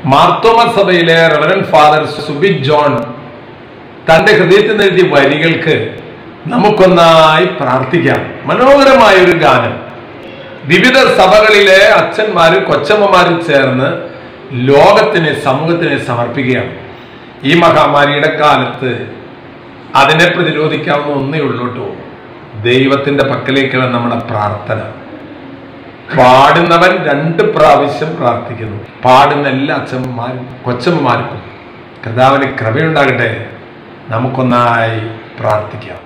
മാർത്തോമ സഭയിലെ reverend father Subi John തന്റെ ഹൃദയത്തിൽ നിന്ന് എഴുതിയ വരികൾക്ക് നമുക്കൊന്നായി പ്രാർത്ഥിക്കാം മനോഹരമായ ഒരു ഗാനം വിവിധ സഭകളിലെ അച്ഛന്മാരും കൊച്ചമ്മമാരും ചേർന്ന് ലോകത്തിന് സമൂഹത്തിന് സമർപ്പിക്കുകയാണ് ഈ മഹാമാരിയുടെ കാലത്ത് അതിനെ പ്രതിരോധിക്കാവുന്ന ഒന്നേ ഉള്ളൂ കേട്ടോ ദൈവത്തിന്റെ പക്കലേക്കുള്ള നമ്മുടെ പ്രാർത്ഥന പാടുന്നവൻ രണ്ട് പ്രാവശ്യം പ്രാർത്ഥിക്കുന്നു പാടുന്ന എല്ലാ അച്ഛന്മാരും കൊച്ചമ്മമാർക്കും കർത്താവിന് കൃപയുണ്ടാകട്ടെ നമുക്കൊന്നായി പ്രാർത്ഥിക്കാം